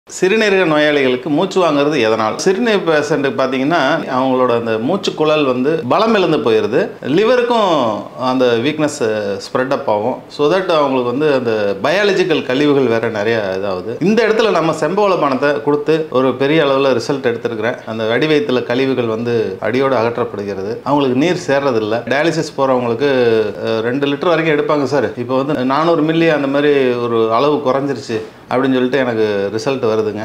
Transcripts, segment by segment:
சிறுநீரக நோயாளிகளுக்கு மூச்சு வாங்குறது எதனால் சிறுநீர் பேஷண்ட்டுக்கு பார்த்தீங்கன்னா அவங்களோட அந்த மூச்சு குழல் வந்து பலம் இழந்து போயிடுது லிவருக்கும் அந்த வீக்னஸ் ஸ்ப்ரெட் அப் ஆகும் ஸோ தட் அவங்களுக்கு வந்து அந்த பயாலஜிக்கல் கழிவுகள் வேற நிறைய இதாகுது இந்த இடத்துல நம்ம செம்பவள பணத்தை கொடுத்து ஒரு பெரிய அளவில் ரிசல்ட் எடுத்திருக்கிறேன் அந்த அடி வயிற்றுல கழிவுகள் வந்து அடியோடு அகற்றப்படுகிறது அவங்களுக்கு நீர் சேர்றதில்ல டயாலிசிஸ் போகிறவங்களுக்கு ரெண்டு லிட்டர் வரைக்கும் எடுப்பாங்க சார் இப்போ வந்து நானூறு மில்லி அந்த மாதிரி ஒரு அளவு குறைஞ்சிருச்சு அப்படின்னு சொல்லிட்டு எனக்கு ரிசல்ட் வருதுங்க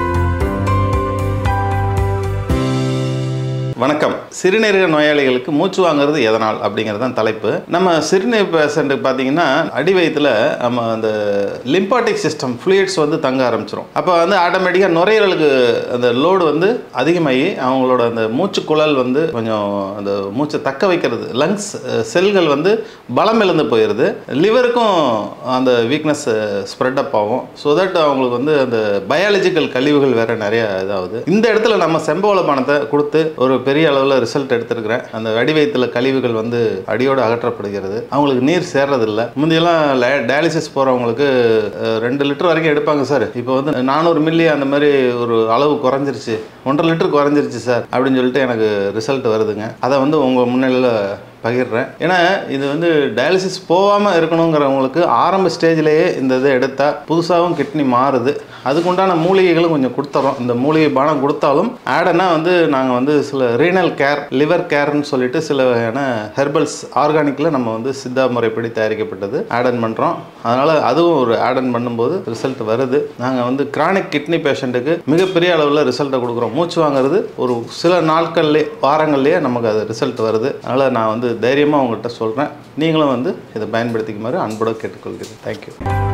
வணக்கம் சிறுநீரக நோயாளிகளுக்கு மூச்சு வாங்குறது எதனால் அப்படிங்கிறது தான் தலைப்பு நம்ம சிறுநீர் பேஷண்ட்டுக்கு பார்த்தீங்கன்னா அடி வயிற்றுல நம்ம அந்த லிம்பாட்டிக் சிஸ்டம் ஃப்ளூயிட்ஸ் வந்து தங்க ஆரம்பிச்சிரும் அப்போ வந்து ஆட்டோமேட்டிக்காக நுரையீரலுக்கு அந்த லோடு வந்து அதிகமாகி அவங்களோட அந்த மூச்சு குழல் வந்து கொஞ்சம் அந்த மூச்சை தக்க வைக்கிறது லங்ஸ் செல்கள் வந்து பலம் இழந்து போயிடுது லிவருக்கும் அந்த வீக்னஸ் ஸ்ப்ரெட் அப் ஆகும் ஸோ தட் அவங்களுக்கு வந்து அந்த பயாலஜிக்கல் கழிவுகள் வேற நிறைய இதாகுது இந்த இடத்துல நம்ம செம்பவள பணத்தை கொடுத்து ஒரு பெரிய அளவில் ரிசல்ட் எடுத்திருக்கிறேன் அந்த அடி வயிற்றுல கழிவுகள் வந்து அடியோடு அகற்றப்படுகிறது அவங்களுக்கு நீர் சேர்றதில்ல முந்தையெல்லாம் டயாலிசிஸ் போகிறவங்களுக்கு ரெண்டு லிட்டர் வரைக்கும் எடுப்பாங்க சார் இப்போ வந்து நானூறு மில்லி அந்த மாதிரி ஒரு அளவு குறைஞ்சிருச்சு ஒன்றரை லிட்டர் குறைஞ்சிருச்சு சார் அப்படின்னு சொல்லிட்டு எனக்கு ரிசல்ட் வருதுங்க அதை வந்து உங்கள் முன்னிலையில் பகிர்றேன் ஏன்னா இது வந்து டயாலிசிஸ் போகாமல் இருக்கணுங்கிறவங்களுக்கு ஆரம்ப ஸ்டேஜ்லேயே இந்த இதை எடுத்தால் புதுசாகவும் கிட்னி மாறுது அதுக்குண்டான மூலிகைகளும் கொஞ்சம் கொடுத்துறோம் இந்த மூலிகை பானம் கொடுத்தாலும் ஆடனா வந்து நாங்கள் வந்து சில ரீனல் கேர் லிவர் கேர்னு சொல்லிட்டு சில வகையான ஹெர்பல்ஸ் ஆர்கானிக்கில் நம்ம வந்து சித்தா முறைப்படி தயாரிக்கப்பட்டது ஆடன் பண்ணுறோம் அதனால் அதுவும் ஒரு ஆடன் பண்ணும்போது ரிசல்ட் வருது நாங்கள் வந்து கிரானிக் கிட்னி பேஷண்ட்டுக்கு மிகப்பெரிய அளவில் ரிசல்ட்டை கொடுக்குறோம் மூச்சு வாங்குறது ஒரு சில நாட்கள்லேயே வாரங்கள்லேயே நமக்கு அது ரிசல்ட் வருது அதனால் நான் வந்து தைரியமாக உங்கள்கிட்ட சொல்கிறேன் நீங்களும் வந்து இதை பயன்படுத்திக்குமாறு அன்போடு கேட்டுக்கொள்கிறேன் தேங்க்யூ